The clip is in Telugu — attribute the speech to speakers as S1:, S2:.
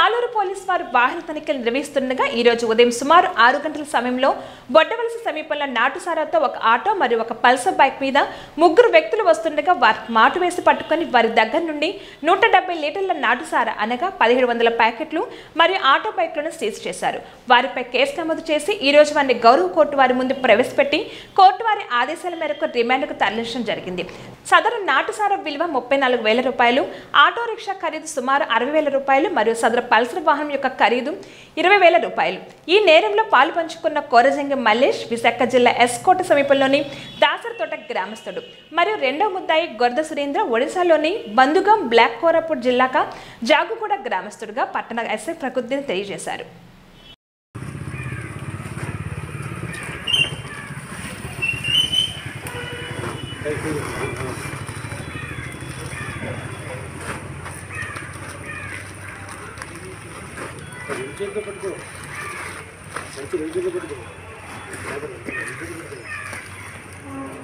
S1: ఆలూరు పోలీస్ వారు వాహన తనిఖీలు నిర్వహిస్తుండగా ఈ రోజు ఉదయం సుమారు ఆరు గంటల సమయంలో బొడ్డవలస సమీపంలో నాటుసారాతో ఒక ఆటో మరియు ఒక పల్సర్ బైక్ మీద ముగ్గురు వ్యక్తులు వస్తుండగా వారి మాటు వేసి పట్టుకొని వారి దగ్గర నుండి నూట డెబ్బై లీటర్ల నాటుసారా అనగా పదిహేడు వందల ప్యాకెట్లు మరియు ఆటో బైక్లను సీజ్ చేశారు వారిపై కేసు నమోదు చేసి ఈ రోజు వారిని గౌరవ కోర్టు వారి ముందు ప్రవేశపెట్టి కోర్టు వారి ఆదేశాల మేరకు రిమాండ్కు తరలించడం జరిగింది సదరు నాటుసార విలువ ముప్పై నాలుగు వేల రూపాయలు ఆటో రిక్షా ఖరీదు సుమారు అరవై వేల రూపాయలు మరియు సదరు పల్సర్ వాహనం యొక్క ఖరీదు ఇరవై వేల రూపాయలు ఈ నేరంలో పాలు పంచుకున్న కోరజంగి మల్లేష్ విశాఖ జిల్లా ఎస్కోట సమీపంలోని దాసరతోట గ్రామస్తుడు మరియు రెండవ ముద్దాయి గొర్ద సురేంద్ర ఒడిశాలోని బందుగం బ్లాక్ కోరాపూర్ జిల్లాక జాగుగూడ గ్రామస్తుడుగా పట్టణ ఎస్ఐ ప్రకృతిని తెలియజేశారు
S2: చేతితో పట్టుకో మంచి చేతితో పట్టుకో